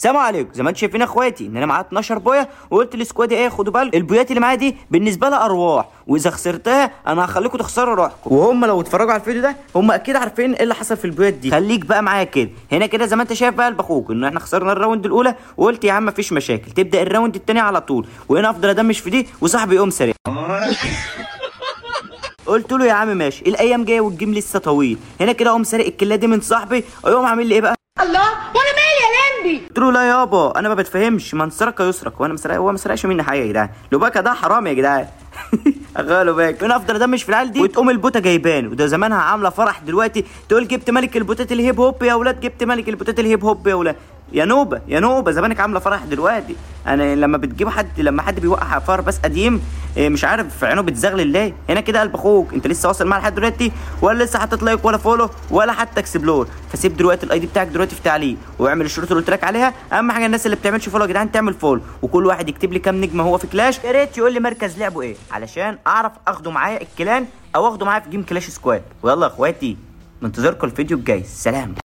السلام عليكم زي ما انتم شايفين يا اخواتي ان انا معايا 12 بويه وقلت لسكوادي ايه خدوا بالكم البويات اللي معايا دي بالنسبه لها ارواح واذا خسرتها انا هخليكم تخسروا روحكم وهم لو اتفرجوا على الفيديو ده هم اكيد عارفين ايه اللي حصل في البويات دي خليك بقى معايا كده هنا كده زي ما انت شايف بقى البخوك ان احنا خسرنا الراوند الاولى وقلت يا عم مفيش مشاكل تبدا الراوند الثاني على طول وهنا افضل ادمش في دي وصاحبي يقوم سريع قلت له يا عم ماشي الايام جايه والجيم لسه طويل هنا كده اقوم سارق الكليه دي من صاحبي ويقوم عامل لي ايه بقى الله وانا مالي يا لمبي قلت له لا يابا انا ما بتفهمش من سرق يسرق وانا مسرق هو ما سرقش مني حاجه يا جدعان لو بقى ده حرام يا جدعان اغالوا باك انا افضل ادمش في العيال دي وتقوم البوته جايبان وده زمانها عامله فرح دلوقتي تقول جبت ملك البوتات الهيب هوب يا ولاد جبت ملك البوتات الهيب هوب يا ولاد يا نوبه يا نوبه زمانك عامله فرح دلوقتي انا لما بتجيب حد لما حد بيوقع فار بس قديم إيه مش عارف عينه بتزغلل ليه هنا كده قلب اخوك انت لسه واصل معاه لحد دلوقتي ولا لسه حاطط لايك ولا فولو ولا حتى اكسبلور فسيب دلوقتي الاي دي بتاعك دلوقتي في تعليق واعمل الشروط اللي قلت لك عليها اهم حاجه الناس اللي بتعملش فولو يا جدعان تعمل فولو وكل واحد يكتب لي كام نجمه هو في كلاش يا ريت يقول لي مركز لعبه ايه علشان اعرف اخده معايا الكلان او اخده معايا في جيم كلاش سكواد ويلا يا اخواتي منتظركم الفيديو الجاي سلام